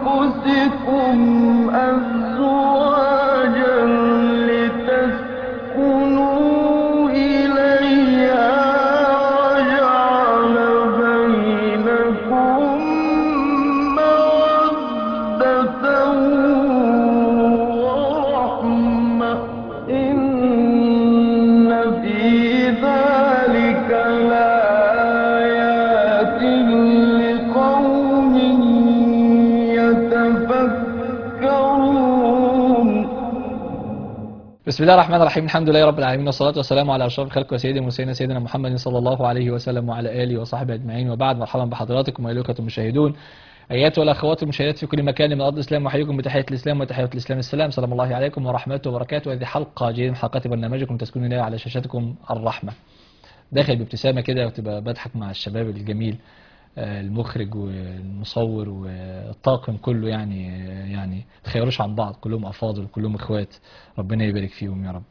أنفسكم أزواجا لتسكنوا إليها وجعل بينكم مودة ورحمة إن في ذلك لآيات لقوم يتفكرون بسم الله الرحمن الرحيم الحمد لله رب العالمين والصلاة والسلام على أشرف الخلق وسيد المرسلين سيدنا محمد صلى الله عليه وسلم وعلى آله وصحبه أجمعين وبعد مرحبا بحضراتكم أيها المشاهدون أياتها الأخوات المشاهدات في كل مكان من أرض الإسلام وحييكم بتحية الإسلام وتحية الإسلام السلام سلام الله عليكم ورحمته وبركاته هذه حلقة جديدة من حلقات برنامجكم تسكنون إليها على شاشتكم الرحمة داخل بابتسامة كده وتبقى بضحك مع الشباب الجميل آه، المخرج والمصور والطاقم كله يعني يعني تخيروش عن بعض كلهم أفاضل كلهم إخوات ربنا يبارك فيهم يا رب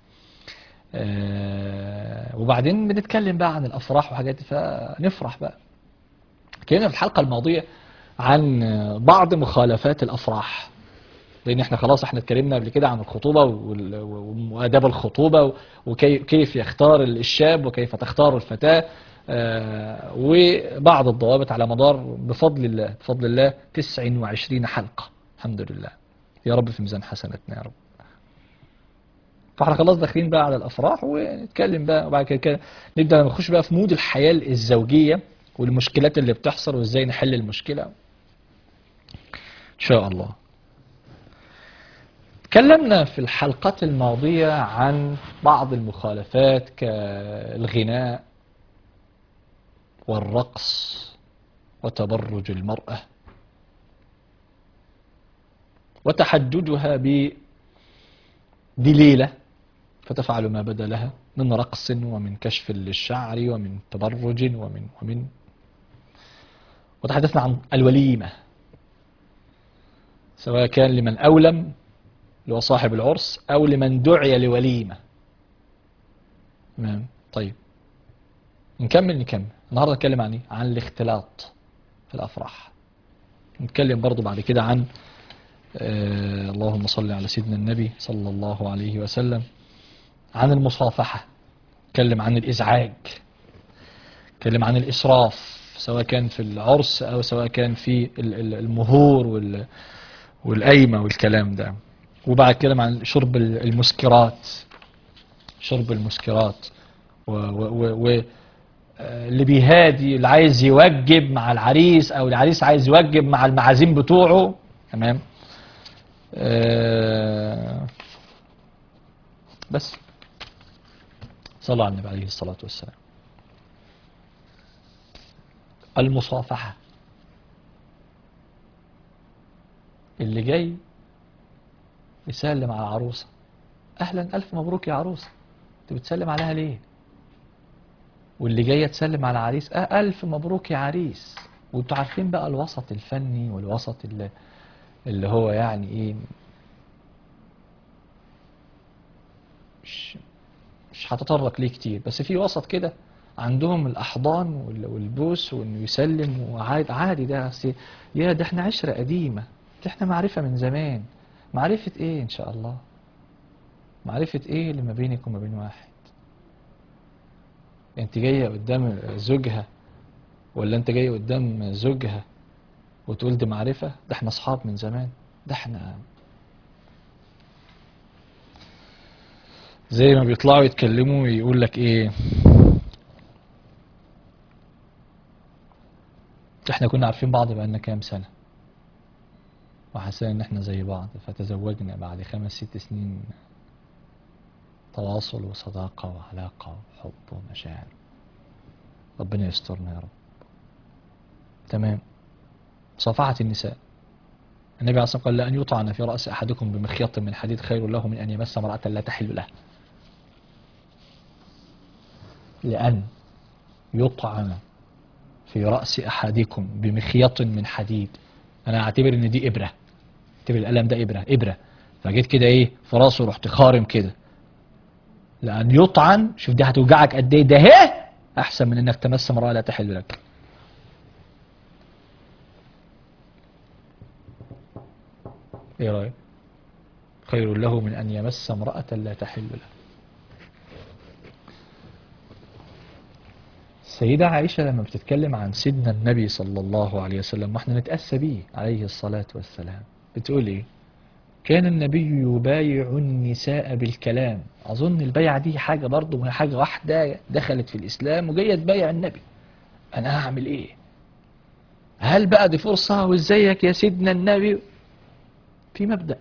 آه، وبعدين بنتكلم بقى عن الافراح وحاجات دي فنفرح بقى اتكلمنا في الحلقه الماضيه عن بعض مخالفات الافراح لان احنا خلاص احنا اتكلمنا قبل كده عن الخطوبه وال- واداب الخطوبه وكيف يختار الشاب وكيف تختار الفتاه آه، وبعض الضوابط على مدار بفضل الله بفضل الله 29 حلقه الحمد لله يا رب في ميزان حسناتنا يا رب فاحنا خلاص داخلين بقى على الافراح ونتكلم بقى وبعد كده كده نبدا نخش بقى في مود الحياه الزوجيه والمشكلات اللي بتحصل وازاي نحل المشكله ان شاء الله تكلمنا في الحلقات الماضيه عن بعض المخالفات كالغناء والرقص وتبرج المراه وتحججها ب بليلة فتفعل ما بدا لها من رقص ومن كشف للشعر ومن تبرج ومن ومن وتحدثنا عن الوليمة سواء كان لمن أولم اللي هو صاحب العرس أو لمن دعي لوليمة تمام طيب نكمل نكمل النهارده نتكلم عن ايه؟ عن الاختلاط في الأفراح نتكلم برضو بعد كده عن آه، اللهم صل على سيدنا النبي صلى الله عليه وسلم عن المصافحة اتكلم عن الإزعاج اتكلم عن الإسراف سواء كان في العرس أو سواء كان في ال- ال- المهور وال- والقايمة والكلام ده وبعد كده عن شرب ال- المسكرات شرب المسكرات و, و, و, و آه، اللي بيهادي اللي عايز يوجب مع العريس او العريس عايز يوجب مع المعازيم بتوعه تمام آه، بس صلى على النبي عليه الصلاة والسلام المصافحة اللي جاي يسلم على عروسة أهلا ألف مبروك يا عروسة أنت بتسلم عليها ليه واللي جاية تسلم على عريس أه ألف مبروك يا عريس وانتوا عارفين بقى الوسط الفني والوسط اللي اللي هو يعني ايه مش مش هتطرق ليه كتير بس في وسط كده عندهم الاحضان وال- والبوس وانه يسلم وعادي عادي ده أصل يا ده احنا عشرة قديمة ده احنا معرفة من زمان معرفة ايه ان شاء الله معرفة ايه اللي ما بينك وما بين واحد انت جاية قدام زوجها ولا انت جاي قدام زوجها وتقول دي معرفة ده احنا اصحاب من زمان ده احنا زي ما بيطلعوا يتكلموا يقول لك ايه احنا كنا عارفين بعض بقالنا كام سنة وحسينا ان احنا زي بعض فتزوجنا بعد خمس ست سنين تواصل وصداقة وعلاقة وحب ومشاعر ربنا يسترنا يا رب تمام صفحة النساء النبي عليه الصلاة والسلام قال لأن يطعن في رأس أحدكم بمخيط من حديد خير له من أن يمس امرأة لا تحل له لأن يطعن في رأس أحدكم بمخيط من حديد أنا أعتبر إن دي إبرة أعتبر القلم ده إبرة إبرة فجيت كده إيه في راسه رحت خارم كده لأن يطعن شوف دي هتوجعك قد إيه ده هي أحسن من إنك تمس امرأة لا تحل لك ايه رأيك خير له من أن يمس امرأة لا تحل له السيدة عائشة لما بتتكلم عن سيدنا النبي صلى الله عليه وسلم واحنا نتأسى به عليه الصلاة والسلام بتقول ايه كان النبي يبايع النساء بالكلام أظن البيعة دي حاجة برضه هي حاجة واحدة دخلت في الإسلام وجاية تبايع النبي أنا هعمل إيه هل بقى دي فرصة وإزيك يا سيدنا النبي في مبدأ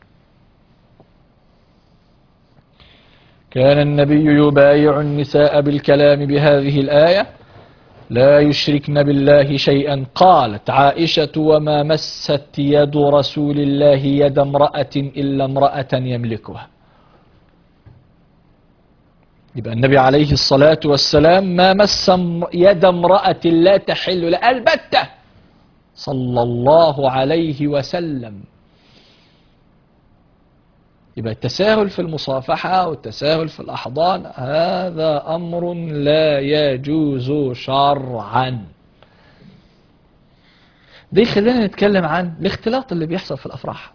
كان النبي يبايع النساء بالكلام بهذه الآية لا يشركن بالله شيئا قالت عائشة وما مست يد رسول الله يد امرأة إلا امرأة يملكها يبقى النبي عليه الصلاة والسلام ما مس يد امرأة لا تحل لا البتة صلى الله عليه وسلم يبقى التساهل في المصافحة والتساهل في الأحضان هذا أمر لا يجوز شرعا دي خلينا نتكلم عن الاختلاط اللي بيحصل في الأفراح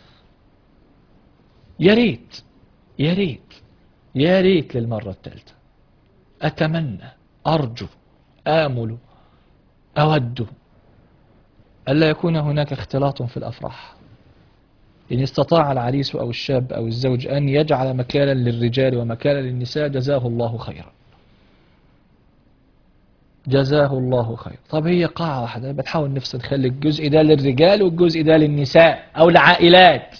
يا ريت يا ريت يا ريت للمرة الثالثة أتمنى أرجو آمل أود ألا يكون هناك اختلاط في الأفراح إن استطاع العريس أو الشاب أو الزوج أن يجعل مكانا للرجال ومكانا للنساء جزاه الله خيرا جزاه الله خير طب هي قاعة واحدة بنحاول نفصل نخلي الجزء ده للرجال والجزء ده للنساء أو العائلات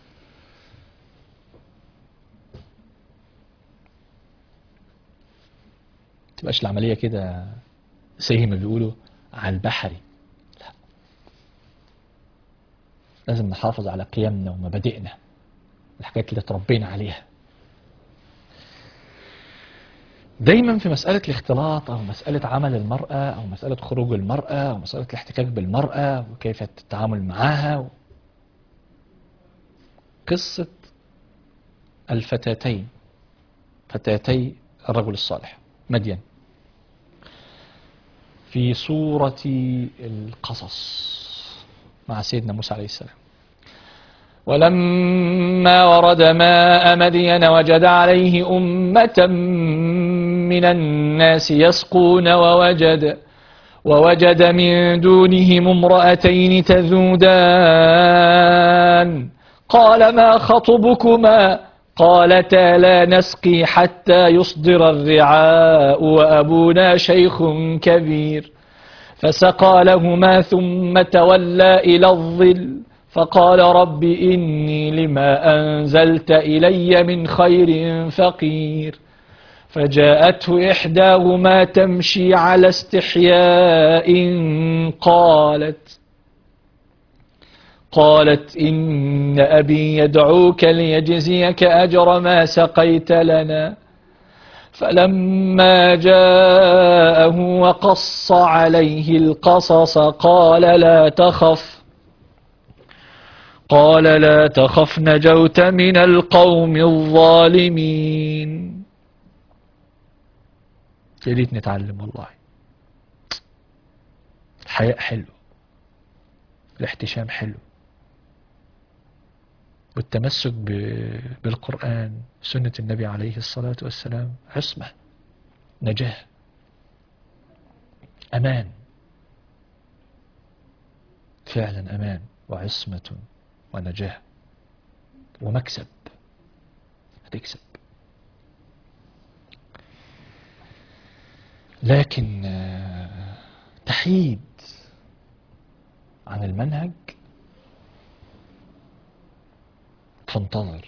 تبقاش العملية كده زي ما بيقولوا على البحري لا لازم نحافظ على قيمنا ومبادئنا الحاجات اللي تربينا عليها دايما في مسألة الاختلاط أو مسألة عمل المرأة أو مسألة خروج المرأة أو مسألة الاحتكاك بالمرأة وكيف التعامل معها قصة الفتاتين فتاتي الرجل الصالح مدين في سورة القصص مع سيدنا موسى عليه السلام ولما ورد ماء مدين وجد عليه أمة من الناس يسقون ووجد ووجد من دونهم امرأتين تذودان قال ما خطبكما قالتا لا نسقي حتى يصدر الرعاء وأبونا شيخ كبير فسقى لهما ثم تولى إلى الظل فقال رب إني لما أنزلت إلي من خير فقير فجاءته إحداهما تمشي على استحياء قالت قالت إن أبي يدعوك ليجزيك أجر ما سقيت لنا فلما جاءه وقص عليه القصص قال لا تخف قال لا تخف نجوت من القوم الظالمين يا ريت نتعلم والله الحياء حلو الاحتشام حلو والتمسك ب- بالقرآن سنة النبي عليه الصلاة والسلام عصمة نجاة أمان فعلا أمان وعصمة ونجاة ومكسب هتكسب لكن آه، تحيد عن المنهج فانتظر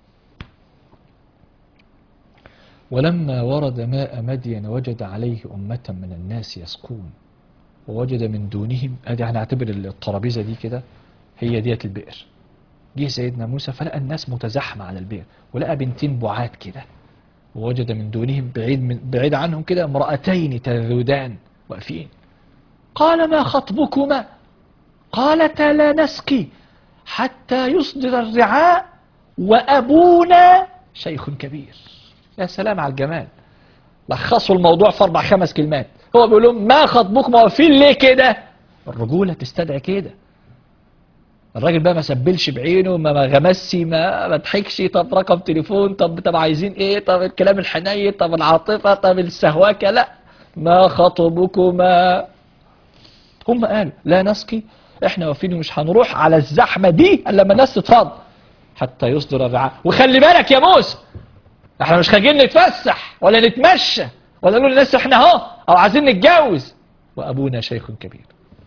ولما ورد ماء مدين وجد عليه أمة من الناس يسقون ووجد من دونهم ادي هنعتبر الترابيزة دي كده هي ديت البئر جه سيدنا موسى فلقى الناس متزحمة على البئر ولقى بنتين بعاد كده ووجد من دونهم بعيد من بعيد عنهم كده امرأتين تذودان واقفين قال ما خطبكما قالتا لا نسقي حتى يصدر الرعاء وأبونا شيخ كبير يا سلام على الجمال لخصوا الموضوع في أربع خمس كلمات هو بيقول لهم ما خطبكم واقفين ليه كده الرجولة تستدعي كده الراجل بقى ما سبلش بعينه ما ما غمسش ما ما ضحكش طب رقم تليفون طب طب عايزين ايه طب الكلام الحنين طب العاطفة طب السهواكة لا ما خطبكما هم قالوا لا نسقي احنا واقفين ومش هنروح على الزحمة دي الا لما الناس تتفضل حتى يصدر الرعاء وخلي بالك يا موسى احنا مش خارجين نتفسح ولا نتمشى ولا نقول للناس احنا اهو او عايزين نتجوز وابونا شيخ كبير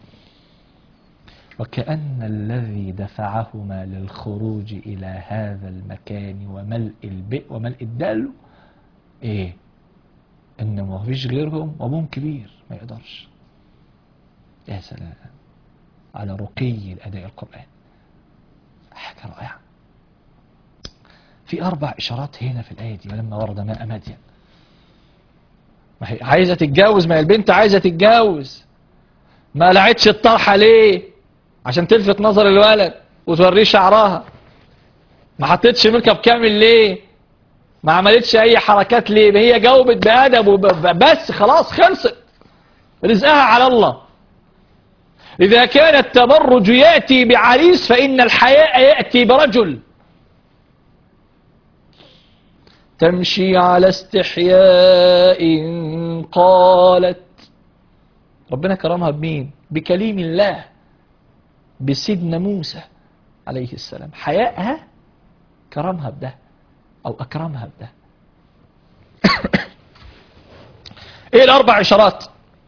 وكأن الذي دفعهما للخروج إلى هذا المكان وملء البئر وملء الدلو إيه؟ إن ما فيش غيرهم وأبوهم كبير ما يقدرش يا سلام على رقي الأداء القرآن حاجة رائعة في أربع إشارات هنا في الآية دي ولما ورد ماء مدين ما هي عايزة تتجوز ما هي البنت عايزة تتجوز ما لعتش الطرحة ليه عشان تلفت نظر الولد وتوريه شعرها ما حطيتش ميك اب كامل ليه ما عملتش اي حركات ليه ما هي جاوبت بادب وب- بس خلاص خلصت رزقها على الله اذا كان التبرج ياتي بعريس فان الحياء ياتي برجل تمشي على استحياء قالت ربنا كرمها بمين بكليم الله بسيدنا موسى عليه السلام حيائها كرمها بده او اكرمها بده ايه الاربع اشارات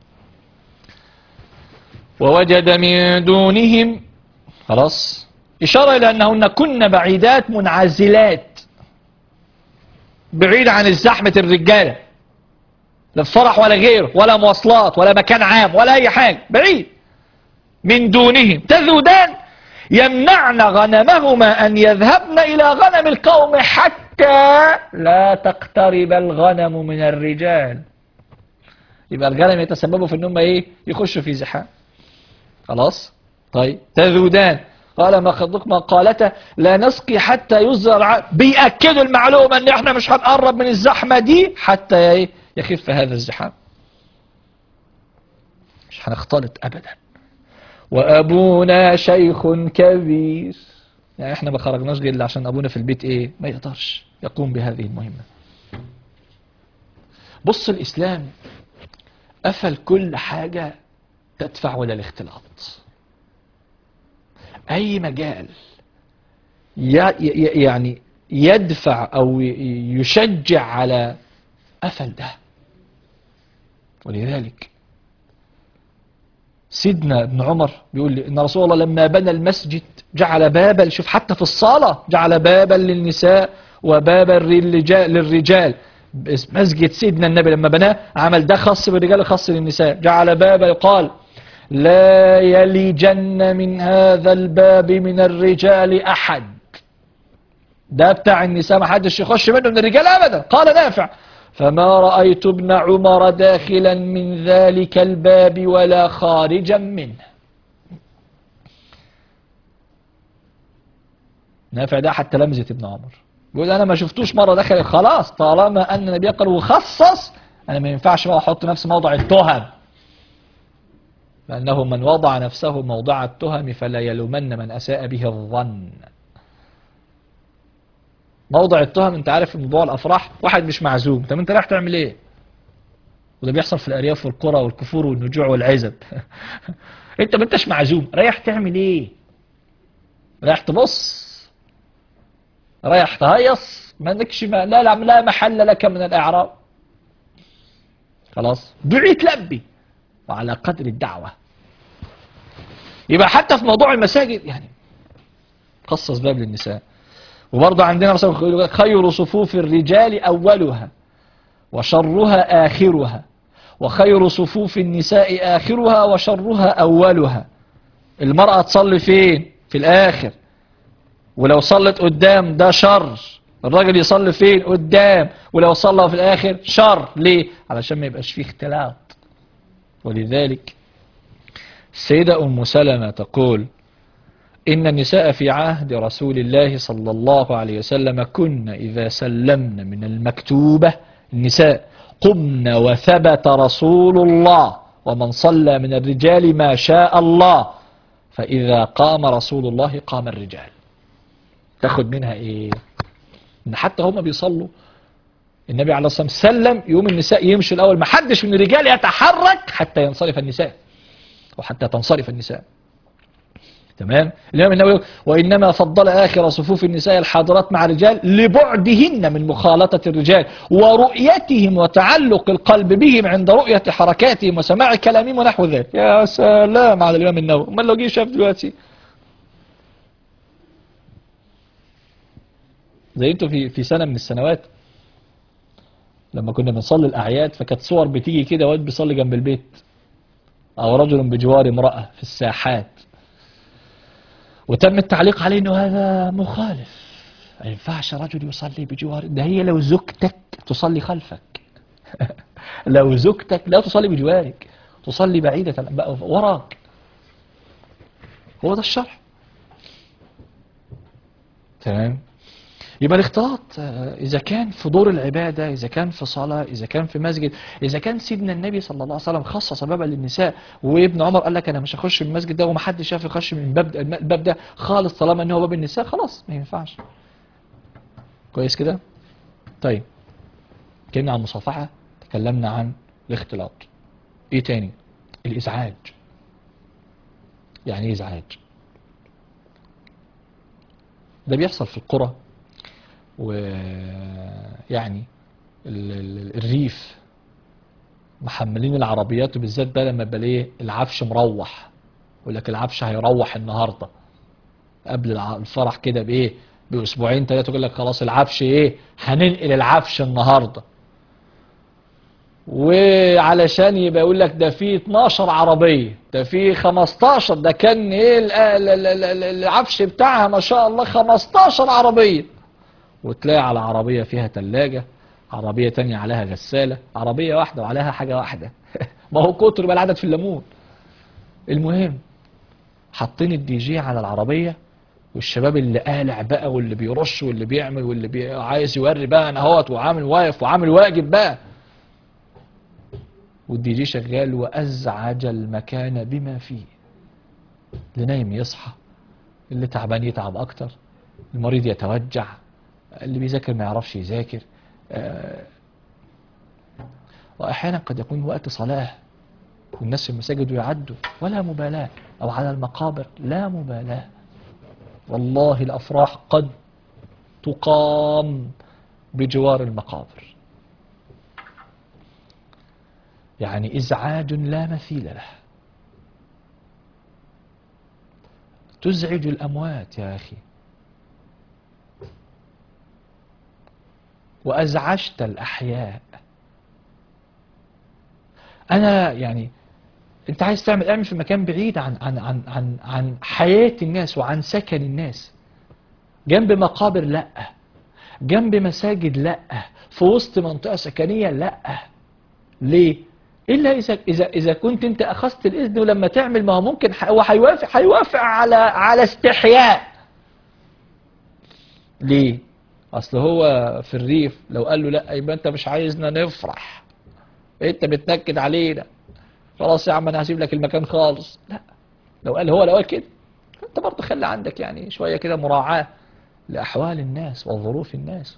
ووجد من دونهم خلاص اشاره الى انهن كن بعيدات منعزلات بعيد عن الزحمه الرجاله لا في فرح ولا غيره ولا مواصلات ولا مكان عام ولا اي حاجه بعيد من دونهم تذودان يمنعن غنمهما أن يذهبن إلى غنم القوم حتى لا تقترب الغنم من الرجال يبقى الغنم يتسببوا في انهم ايه يخشوا في زحام خلاص طيب تذودان قال ما خطبكما قالتا لا نسقي حتى يزرع بيأكدوا المعلومة ان احنا مش هنقرب من الزحمة دي حتى ايه يخف هذا الزحام مش هنختلط ابدا وابونا شيخ كبير يعني احنا ما خرجناش غير إلا عشان ابونا في البيت ايه ما يقدرش يقوم بهذه المهمة بص الاسلام قفل كل حاجة تدفع الى الاختلاط اي مجال ي- ي- يعني يدفع او ي- يشجع على قفل ده ولذلك سيدنا ابن عمر بيقول لي ان رسول الله لما بنى المسجد جعل بابا شوف حتى في الصلاة جعل بابا للنساء وبابا للرجال, للرجال مسجد سيدنا النبي لما بناه عمل ده خاص بالرجال خاص للنساء جعل بابا يقال لا يلجن من هذا الباب من الرجال أحد ده بتاع النساء ما حدش يخش منه من الرجال أبدا قال نافع فما رأيت ابن عمر داخلا من ذلك الباب ولا خارجا منه نافع ده حتى لمزة ابن عمر بيقول انا ما شفتوش مرة دخل خلاص طالما ان النبي قال وخصص انا ما ينفعش بقى احط نفسي موضع التهم لانه من وضع نفسه موضع التهم فلا يلومن من اساء به الظن موضع التهم انت عارف في موضوع الافراح واحد مش معزوم طب انت رايح تعمل ايه وده بيحصل في الارياف والقرى والكفور والنجوع والعزب انت ما انتش معزوم رايح تعمل ايه رايح تبص رايح تهيص ما نكش ما لا لا لا محل لك من الاعراب خلاص دعي تلبي وعلى قدر الدعوة يبقى حتى في موضوع المساجد يعني خصص باب للنساء وبرضه عندنا مثلا يقول لك خير صفوف الرجال أولها وشرها آخرها وخير صفوف النساء آخرها وشرها أولها المرأة تصلي فين في الآخر ولو صلت قدام ده شر الراجل يصلي فين قدام ولو صلى في الآخر شر ليه علشان ما يبقاش فيه اختلاط ولذلك السيدة أم سلمة تقول إن النساء في عهد رسول الله صلى الله عليه وسلم كن إذا سلمن من المكتوبة النساء قمن وثبت رسول الله ومن صلى من الرجال ما شاء الله فإذا قام رسول الله قام الرجال تاخد منها ايه ان حتى هم بيصلوا النبي عليه الصلاة والسلام سلم يوم النساء يمشي الأول ما حدش من الرجال يتحرك حتى ينصرف النساء وحتى تنصرف النساء تمام الإمام النووي يقول، وإنما فضل آخر صفوف النساء الحاضرات مع الرجال لبعدهن من مخالطة الرجال ورؤيتهم وتعلق القلب بهم عند رؤية حركاتهم وسماع كلامهم ونحو ذلك يا سلام على الإمام النووي أمال لو جه شاف دلوقتي زي انتوا في في سنة من السنوات لما كنا بنصلي الأعياد فكانت صور بتيجي كده واد بيصلي جنب البيت أو رجل بجوار امرأة في الساحات وتم التعليق عليه انه هذا مخالف ما ينفعش رجل يصلي بجوار ده هي لو زوجتك تصلي خلفك لو زوجتك لا تصلي بجوارك تصلي بعيدة بقى وراك هو ده الشرع تمام يبقى الاختلاط آه، إذا كان في دور العبادة إذا كان في صلاة إذا كان في مسجد إذا كان سيدنا النبي صلى الله عليه وسلم خصص بابا للنساء وابن عمر قال لك أنا مش هخش من المسجد ده ومحدش شاف يخش من الباب ده- الباب ده خالص طالما إن هو باب النساء خلاص ما ينفعش كويس كده طيب اتكلمنا عن المصافحة تكلمنا عن الاختلاط ايه تاني الازعاج يعني ايه ازعاج ده بيحصل في القرى ويعني ال- ال- الريف محملين العربيات وبالذات بقى لما يبقى ايه العفش مروح يقول لك العفش هيروح النهارده قبل الع- الفرح كده بايه باسبوعين ثلاثه يقول لك خلاص العفش ايه هننقل العفش النهارده وعلشان يبقى يقول لك ده في 12 عربيه ده في 15 ده كان ايه ال- ال- ال- ال- العفش بتاعها ما شاء الله 15 عربيه وتلاقي على عربيه فيها ثلاجه عربيه تانية عليها غساله عربيه واحده وعليها حاجه واحده ما هو كتر بقى العدد في الليمون المهم حاطين الدي جي على العربيه والشباب اللي قالع بقى واللي بيرش واللي بيعمل واللي بي... عايز يوري بقى انا اهوت وعامل واقف وعامل واجب بقى والدي جي شغال وازعج المكان بما فيه اللي نايم يصحى اللي تعبان يتعب اكتر المريض يتوجع اللي بيذاكر ما يعرفش يذاكر آه، واحيانا قد يكون وقت صلاه والناس في المساجد يعدوا ولا مبالاه او على المقابر لا مبالاه والله الافراح قد تقام بجوار المقابر يعني ازعاج لا مثيل له تزعج الاموات يا اخي وازعجت الاحياء انا يعني انت عايز تعمل اعمل في مكان بعيد عن عن عن عن عن حياة الناس وعن سكن الناس جنب مقابر لا جنب مساجد لا في وسط منطقة سكنية لا ليه الا اذا اذا اذا كنت انت اخذت الاذن ولما تعمل ما هو ممكن ح- هو هيوافق هيوافق على على استحياء ليه اصل هو في الريف لو قال له لا يبقى انت مش عايزنا نفرح انت بتنكد علينا خلاص يا عم انا هسيب لك المكان خالص لا لو قال هو لو قال كده انت برضه خلي عندك يعني شويه كده مراعاه لاحوال الناس وظروف الناس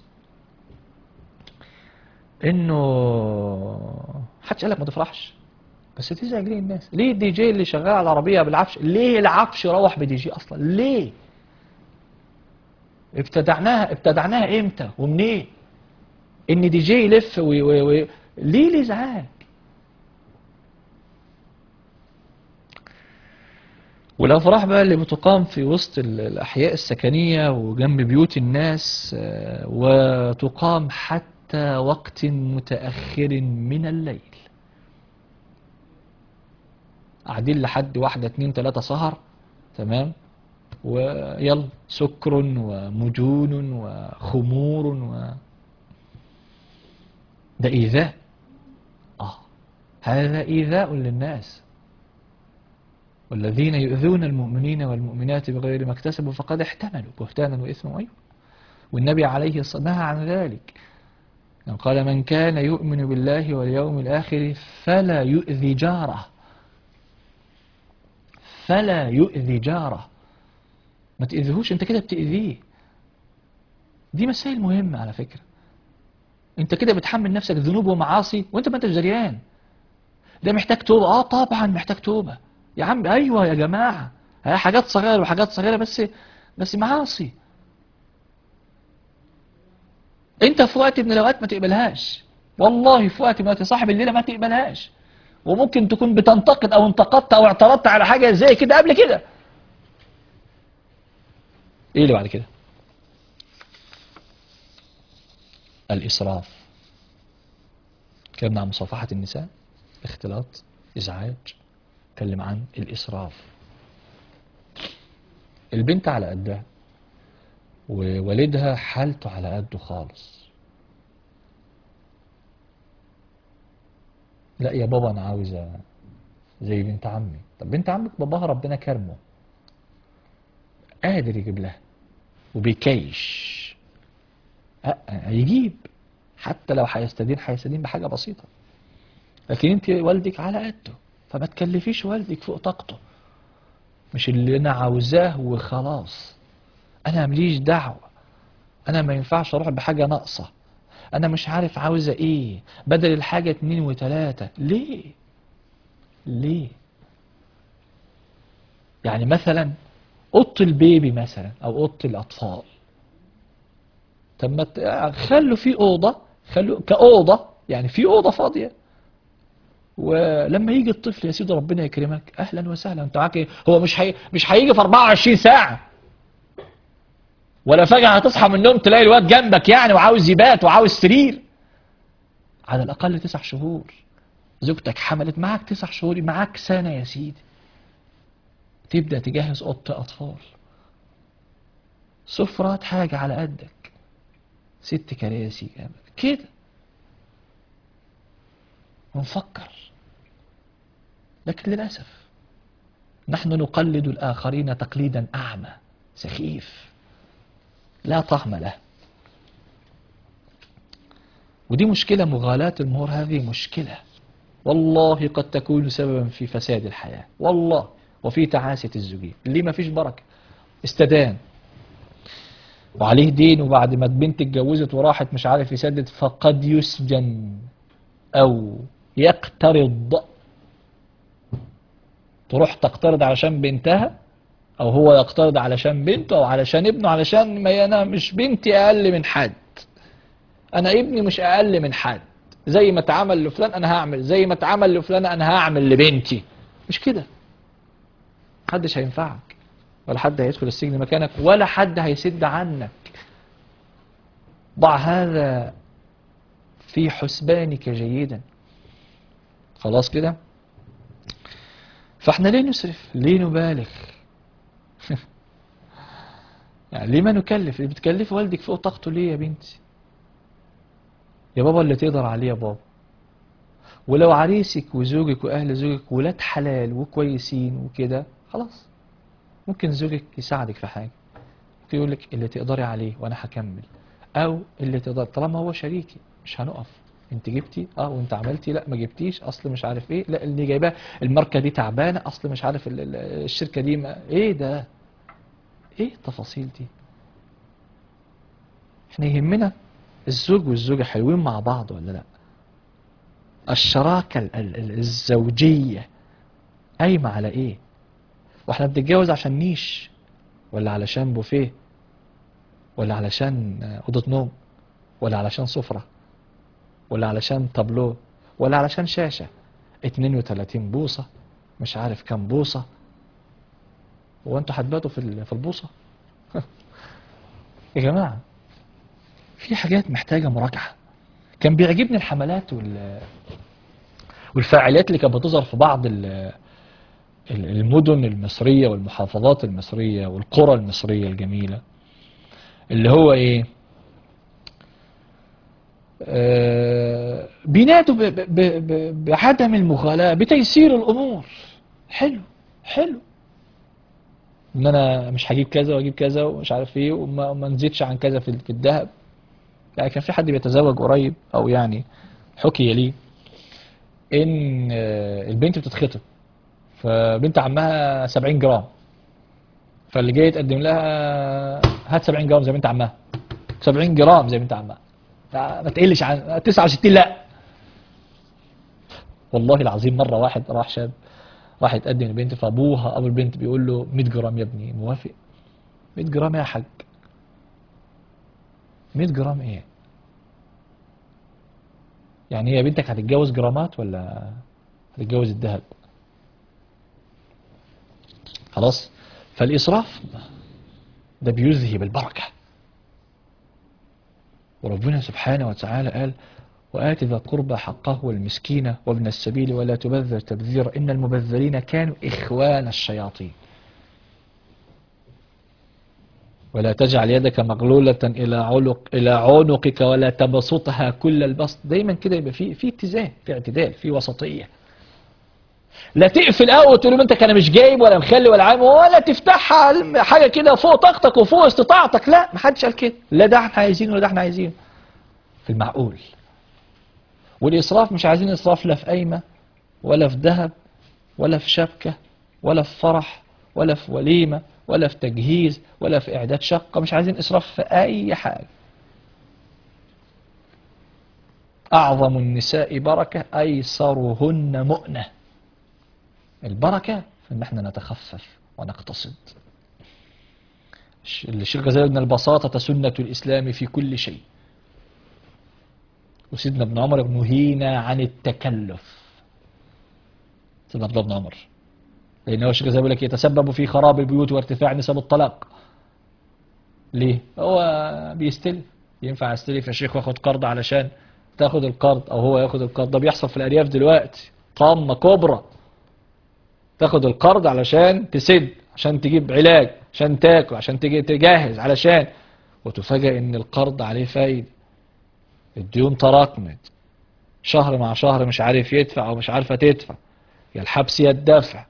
انه محدش قال لك ما تفرحش بس تزعج ليه الناس ليه الدي جي اللي شغال على العربيه بالعفش ليه العفش يروح بدي جي اصلا ليه ابتدعناها ابتدعناها امتى ومنين ان دي جي يلف وي وي وي ليه الازعاج والافراح بقى اللي بتقام في وسط ال- الاحياء السكنيه وجنب بيوت الناس آه، وتقام حتى وقت متاخر من الليل قاعدين لحد واحده اتنين تلاته سهر تمام ويلا سكر ومجون وخمور و ده ايذاء اه هذا ايذاء للناس والذين يؤذون المؤمنين والمؤمنات بغير ما اكتسبوا فقد احتملوا بهتانا واثما وايضا والنبي عليه الصلاه والسلام نهى عن ذلك يعني قال من كان يؤمن بالله واليوم الاخر فلا يؤذي جاره فلا يؤذي جاره ما تأذيهوش انت كده بتأذيه دي مسائل مهمة على فكرة انت كده بتحمل نفسك ذنوب ومعاصي وانت ما انتش دريان ده محتاج توبة اه طبعا محتاج توبة يا عم ايوه يا جماعة هي حاجات صغيرة وحاجات صغيرة بس بس معاصي انت في وقت من الاوقات ما تقبلهاش والله في وقت من الاوقات صاحب الليلة ما تقبلهاش وممكن تكون بتنتقد او انتقدت او اعترضت على حاجة زي كده قبل كده ايه اللي بعد كده الإسراف اتكلمنا عن مصافحة النساء اختلاط إزعاج اتكلم عن الإسراف البنت على قدها ووالدها حالته على قده خالص لا يا بابا أنا عاوزة زي بنت عمي طب بنت عمك باباها ربنا كرمه قادر يجيب لها وبيكيش أه، هيجيب حتى لو هيستدين هيستدين بحاجة بسيطة لكن انت والدك على قده فما تكلفيش والدك فوق طاقته مش اللي انا عاوزاه وخلاص انا مليش دعوة انا ما ينفعش اروح بحاجة ناقصة انا مش عارف عاوزة ايه بدل الحاجة اتنين وتلاتة ليه ليه يعني مثلا اوضه البيبي مثلا او اوضه الاطفال طب ما ت- خلوا في اوضه خلوا كاوضه يعني في اوضه فاضيه ولما يجي الطفل يا سيدي ربنا يكرمك اهلا وسهلا انت معاك ايه هو مش هي مش هيجي في 24 ساعه ولا فجاه هتصحى من النوم تلاقي الواد جنبك يعني وعاوز يبات وعاوز سرير على الاقل تسع شهور زوجتك حملت معاك تسع شهور معاك سنه يا سيدي تبدأ تجهز أوضة أطفال سفرات حاجة على قدك ست كراسي جنبك كده ونفكر لكن للأسف نحن نقلد الآخرين تقليدا أعمى سخيف لا طعم له ودي مشكلة مغالاة المهور هذه مشكلة والله قد تكون سببا في فساد الحياة والله وفي تعاسة الزوجية اللي ما فيش بركة استدان وعليه دين وبعد ما البنت اتجوزت وراحت مش عارف يسدد فقد يسجن أو يقترض تروح تقترض علشان بنتها أو هو يقترض علشان بنته أو علشان ابنه علشان ما أنا مش بنتي أقل من حد أنا ابني مش أقل من حد زي ما اتعمل لفلان أنا هعمل زي ما اتعمل لفلان أنا هعمل لبنتي مش كده محدش هينفعك ولا حد هيدخل السجن مكانك ولا حد هيسد عنك ضع هذا في حسبانك جيدا خلاص كده فاحنا ليه نسرف ليه نبالغ يعني ليه ما نكلف اللي بتكلف والدك فوق طاقته ليه يا بنتي يا بابا اللي تقدر عليه يا بابا ولو عريسك وزوجك واهل زوجك ولاد حلال وكويسين وكده خلاص ممكن زوجك يساعدك في حاجه ممكن يقول لك اللي تقدري عليه وانا هكمل او اللي تقدر طالما هو شريكي مش هنقف انت جبتي اه وانت عملتي لا ما جبتيش اصل مش عارف ايه لا اللي جايباه الماركه دي تعبانه اصل مش عارف ال- ال- الشركه دي ما ايه ده ايه التفاصيل دي احنا يهمنا الزوج والزوجه حلوين مع بعض ولا لا الشراكه ال- ال- ال- الزوجيه قايمه على ايه واحنا بنتجوز عشان نيش ولا علشان بوفيه ولا علشان آه، اوضه نوم ولا علشان سفره ولا علشان تابلو ولا علشان شاشه 32 بوصه مش عارف كام بوصه هو انتوا هتباتوا في ال- في البوصه يا جماعه في حاجات محتاجه مراجعه كان بيعجبني الحملات وال والفاعليات اللي كانت بتظهر في بعض ال- ال- المدن المصرية والمحافظات المصرية والقرى المصرية الجميلة اللي هو ايه آه بينادوا ب- ب- ب- ب- بعدم المغالاة بتيسير الأمور حلو حلو ان انا مش هجيب كذا واجيب كذا ومش عارف ايه وما وما نزيدش عن كذا في في الذهب يعني كان في حد بيتزوج قريب او يعني حكي لي ان آه، البنت بتتخطب فبنت عمها 70 جرام فاللي جاي يتقدم لها هات 70 جرام زي بنت عمها 70 جرام زي بنت عمها لا، ما تقلش عن 69 لا والله العظيم مرة واحد راح شاب راح يتقدم لبنت فابوها ابو البنت بيقول له 100 جرام يا ابني موافق 100 جرام يا حاج 100 جرام ايه يعني هي بنتك هتتجوز جرامات ولا هتتجوز الذهب خلاص فالإسراف ده بيذهب البركة وربنا سبحانه وتعالى قال وآت ذا القربى حقه والمسكين وابن السبيل ولا تبذر تبذيرا إن المبذرين كانوا إخوان الشياطين ولا تجعل يدك مغلولة إلى عنق إلى عنقك ولا تبسطها كل البسط دايما كده يبقى في في اتزان في اعتدال في وسطية لا تقفل قوي وتقول لهم انت انا مش جايب ولا مخلي ولا عام ولا تفتحها حاجه كده فوق طاقتك وفوق استطاعتك لا ما حدش قال كده لا ده احنا عايزينه ولا ده احنا عايزينه في المعقول والاسراف مش عايزين اسراف لا في قايمه ولا في ذهب ولا في شبكه ولا في فرح ولا في وليمه ولا في تجهيز ولا في اعداد شقه مش عايزين اسراف في اي حاجه اعظم النساء بركه ايسرهن مؤنه البركة في ان احنا نتخفف ونقتصد الش- الشيخ غزالي ان البساطة سنة الاسلام في كل شيء وسيدنا ابن عمر نهينا عن التكلف سيدنا عبد الله بن عمر لان هو الشيخ غزالي بيقول لك يتسبب في خراب البيوت وارتفاع نسب الطلاق ليه هو بيستلف ينفع استلف يا شيخ واخد قرض علشان تاخد القرض او هو ياخد القرض ده بيحصل في الارياف دلوقتي طامة كبرى تاخد القرض علشان تسد عشان تجيب علاج عشان تاكل عشان تجي تجهز علشان وتفاجئ ان القرض عليه فايدة الديون تراكمت شهر مع شهر مش عارف يدفع او مش عارفة تدفع يا الحبس يا الدفع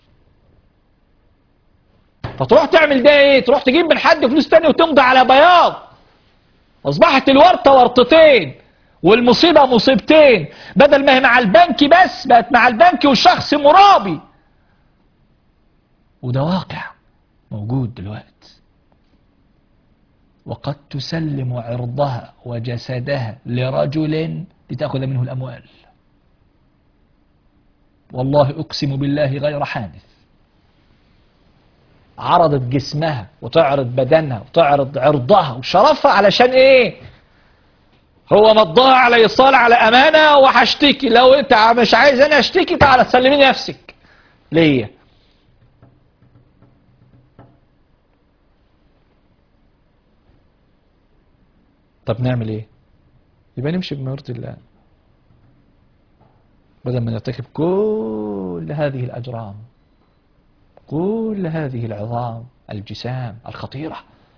فتروح تعمل ده ايه تروح تجيب من حد فلوس تاني وتمضي على بياض اصبحت الورطة ورطتين والمصيبة مصيبتين بدل ما هي مع البنك بس بقت مع البنك والشخص مرابي وده واقع موجود دلوقتي وقد تسلم عرضها وجسدها لرجل لتأخذ منه الأموال والله أقسم بالله غير حادث عرضت جسمها وتعرض بدنها وتعرض عرضها وشرفها علشان ايه هو مضاها على ايصال على امانه وهشتكي لو انت مش عايز انا اشتكي تعالى سلمي نفسك ليا طب نعمل ايه يبقى نمشي بما يرضي الله بدل ما نرتكب كل هذه الاجرام كل هذه العظام الجسام الخطيره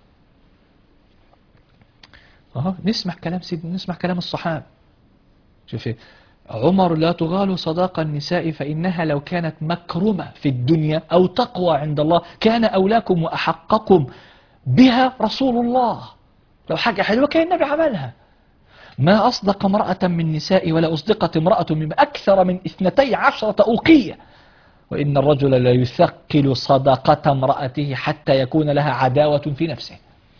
اهو نسمع كلام سيدنا نسمع كلام الصحابه شوفي عمر لا تغال صداق النساء فإنها لو كانت مكرمة في الدنيا أو تقوى عند الله كان أولاكم وأحقكم بها رسول الله لو حاجة حلوة كان النبي عملها ما أصدق امرأة من نساء ولا أصدقت امرأة من أكثر من اثنتي عشرة أوقية وإن الرجل لا يثقل صدقة امرأته حتى يكون لها عداوة في نفسه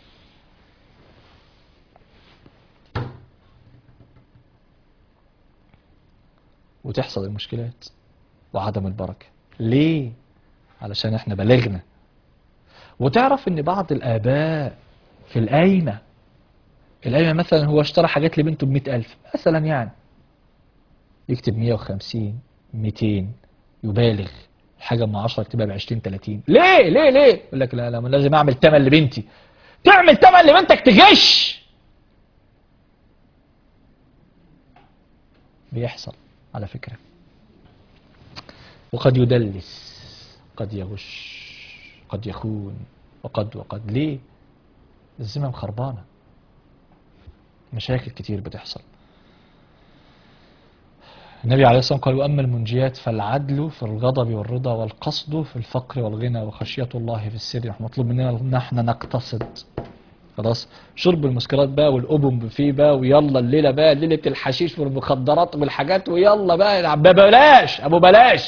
وتحصل المشكلات وعدم البركة ليه؟ علشان احنا بلغنا وتعرف ان بعض الآباء في القايمة القايمة مثلا هو اشترى حاجات لبنته بمئة ألف مثلا يعني يكتب مية وخمسين ميتين يبالغ حاجة من عشرة يكتبها بعشرين تلاتين ليه ليه ليه يقول لك لا لا ما لازم اعمل تمن لبنتي تعمل تمن لبنتك تغش بيحصل على فكرة وقد يدلس قد يغش قد يخون وقد وقد ليه الزمم خربانة مشاكل كتير بتحصل النبي عليه الصلاة والسلام قال وأما المنجيات فالعدل في الغضب والرضا والقصد في الفقر والغنى وخشية الله في السر احنا مطلوب مننا ان احنا نقتصد خلاص شرب المسكرات بقى والأبن فيه بقى ويلا الليلة بقى ليلة الحشيش والمخدرات والحاجات ويلا بقى بلاش أبو بلاش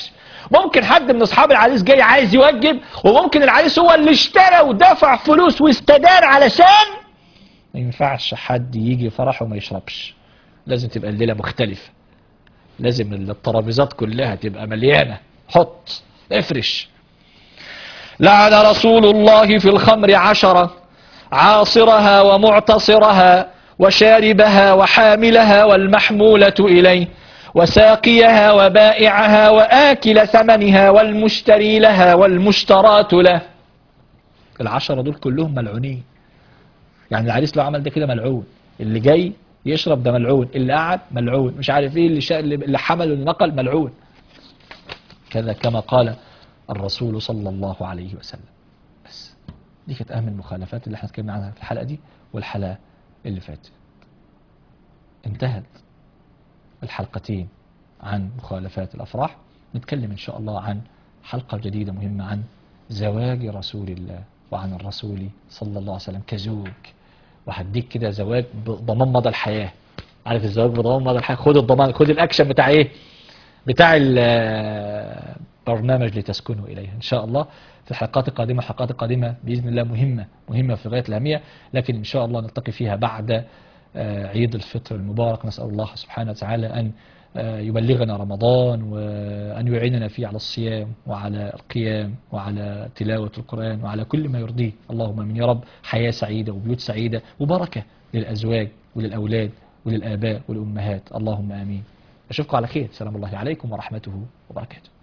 ممكن حد من اصحاب العريس جاي عايز يوجب وممكن العريس هو اللي اشترى ودفع فلوس واستدار علشان ما ينفعش حد يجي فرح وما يشربش لازم تبقى الليلة مختلفة لازم الترابيزات كلها تبقى مليانة حط افرش لعن رسول الله في الخمر عشرة عاصرها ومعتصرها وشاربها وحاملها والمحمولة إليه وساقيها وبائعها وآكل ثمنها والمشتري لها والمشتراة له العشرة دول كلهم ملعونين يعني العريس لو عمل ده كده ملعون اللي جاي يشرب ده ملعون اللي قعد ملعون مش عارف ايه اللي, شا... اللي حمل واللي نقل ملعون كذا كما قال الرسول صلى الله عليه وسلم بس دي كانت اهم المخالفات اللي احنا اتكلمنا عنها في الحلقه دي والحلقه اللي فاتت انتهت الحلقتين عن مخالفات الافراح نتكلم ان شاء الله عن حلقه جديده مهمه عن زواج رسول الله وعن الرسول صلى الله عليه وسلم كزوج وهديك كده زواج بضمان مدى الحياه عارف الزواج بضمان مدى الحياه خد الضمان خد الاكشن بتاع ايه بتاع البرنامج لتسكنوا إليها إن شاء الله في الحلقات القادمة الحلقات القادمة بإذن الله مهمة مهمة في غاية الأهمية لكن إن شاء الله نلتقي فيها بعد آه، عيد الفطر المبارك نسأل الله سبحانه وتعالى أن آه، يبلغنا رمضان وأن يعيننا فيه على الصيام وعلى القيام وعلى تلاوة القرآن وعلى كل ما يرضيه اللهم من يا رب حياة سعيدة وبيوت سعيدة وبركة للأزواج وللأولاد وللآباء والأمهات اللهم آمين أشوفكم على خير سلام الله عليكم ورحمته وبركاته